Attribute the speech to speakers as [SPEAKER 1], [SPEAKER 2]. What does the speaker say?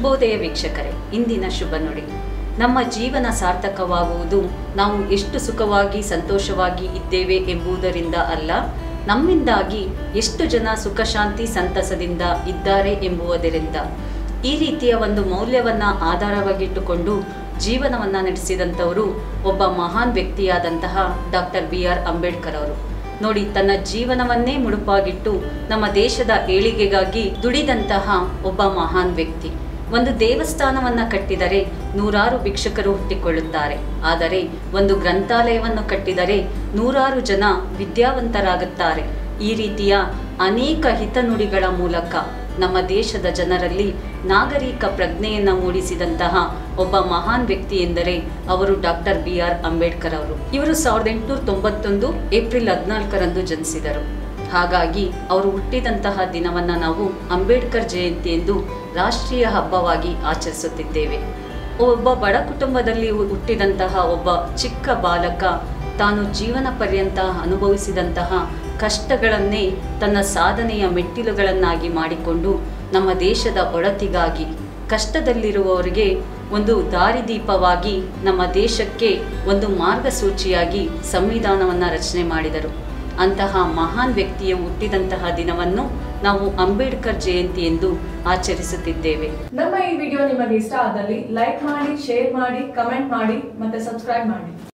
[SPEAKER 1] ಶುಭೋದಯ ವೀಕ್ಷಕರೇ ಇಂದಿನ ಶುಭ ನುಡಿ ನಮ್ಮ ಜೀವನ ಸಾರ್ಥಕವಾಗುವುದು ನಾವು ಎಷ್ಟು ಸುಖವಾಗಿ ಸಂತೋಷವಾಗಿ ಇದ್ದೇವೆ ಎಂಬುದರಿಂದ ಅಲ್ಲ ನಮ್ಮಿಂದಾಗಿ ಎಷ್ಟು ಜನ ಸುಖ ಶಾಂತಿ ಸಂತಸದಿಂದ ಇದ್ದಾರೆ ಎಂಬುವುದರಿಂದ ಈ ರೀತಿಯ ಒಂದು ಮೌಲ್ಯವನ್ನ ಆಧಾರವಾಗಿಟ್ಟುಕೊಂಡು ಜೀವನವನ್ನ ನಡೆಸಿದಂಥವರು ಒಬ್ಬ ಮಹಾನ್ ವ್ಯಕ್ತಿಯಾದಂತಹ ಡಾಕ್ಟರ್ ಬಿ ಆರ್ ಅಂಬೇಡ್ಕರ್ ಅವರು ನೋಡಿ ತನ್ನ ಜೀವನವನ್ನೇ ಮುಡುಪಾಗಿಟ್ಟು ನಮ್ಮ ದೇಶದ ಏಳಿಗೆಗಾಗಿ ದುಡಿದಂತಹ ಒಬ್ಬ ಮಹಾನ್ ವ್ಯಕ್ತಿ ಒಂದು ದೇವಸ್ಥಾನವನ್ನ ಕಟ್ಟಿದರೆ ನೂರಾರು ಭಿಕ್ಷುಕರು ಹುಟ್ಟಿಕೊಳ್ಳುತ್ತಾರೆ ಆದರೆ ಒಂದು ಗ್ರಂಥಾಲಯವನ್ನು ಕಟ್ಟಿದರೆ ನೂರಾರು ಜನ ವಿದ್ಯಾವಂತರಾಗುತ್ತಾರೆ ಈ ರೀತಿಯ ಅನೇಕ ಹಿತನುಡಿಗಳ ಮೂಲಕ ನಮ್ಮ ದೇಶದ ಜನರಲ್ಲಿ ನಾಗರಿಕ ಪ್ರಜ್ಞೆಯನ್ನ ಮೂಡಿಸಿದಂತಹ ಒಬ್ಬ ಮಹಾನ್ ವ್ಯಕ್ತಿ ಎಂದರೆ ಅವರು ಡಾಕ್ಟರ್ ಬಿ ಆರ್ ಅಂಬೇಡ್ಕರ್ ಅವರು ಇವರು ಸಾವಿರದ ಎಂಟುನೂರ ತೊಂಬತ್ತೊಂದು ಏಪ್ರಿಲ್ ಹದಿನಾಲ್ಕರಂದು ಜನಿಸಿದರು ಹಾಗಾಗಿ ಅವರು ಹುಟ್ಟಿದಂತಹ ದಿನವನ್ನ ನಾವು ಅಂಬೇಡ್ಕರ್ ಜಯಂತಿ ಎಂದು ರಾಷ್ಟ್ರೀಯ ಹಬ್ಬವಾಗಿ ಆಚರಿಸುತ್ತಿದ್ದೇವೆ ಒಬ್ಬ ಬಡ ಕುಟುಂಬದಲ್ಲಿ ಹುಟ್ಟಿದಂತಹ ಒಬ್ಬ ಚಿಕ್ಕ ಬಾಲಕ ತಾನು ಜೀವನ ಪರ್ಯಂತ ಅನುಭವಿಸಿದಂತಹ ಕಷ್ಟಗಳನ್ನೇ ತನ್ನ ಸಾಧನೆಯ ಮೆಟ್ಟಿಲುಗಳನ್ನಾಗಿ ಮಾಡಿಕೊಂಡು ನಮ್ಮ ದೇಶದ ಒಳತಿಗಾಗಿ ಕಷ್ಟದಲ್ಲಿರುವವರಿಗೆ ಒಂದು ದಾರಿದೀಪವಾಗಿ ನಮ್ಮ ದೇಶಕ್ಕೆ ಒಂದು ಮಾರ್ಗಸೂಚಿಯಾಗಿ ಸಂವಿಧಾನವನ್ನು ರಚನೆ ಮಾಡಿದರು ಅಂತಹ ಮಹಾನ್ ವ್ಯಕ್ತಿಯ ಹುಟ್ಟಿದಂತಹ ದಿನವನ್ನು ನಾವು ಅಂಬೇಡ್ಕರ್ ಜಯಂತಿ ಎಂದು ಆಚರಿಸುತ್ತಿದ್ದೇವೆ
[SPEAKER 2] ನಮ್ಮ ಈ ವಿಡಿಯೋ ನಿಮಗೆ ಇಷ್ಟ ಆದಲ್ಲಿ ಲೈಕ್ ಮಾಡಿ ಶೇರ್ ಮಾಡಿ ಕಮೆಂಟ್ ಮಾಡಿ ಮತ್ತೆ ಸಬ್ಸ್ಕ್ರೈಬ್ ಮಾಡಿ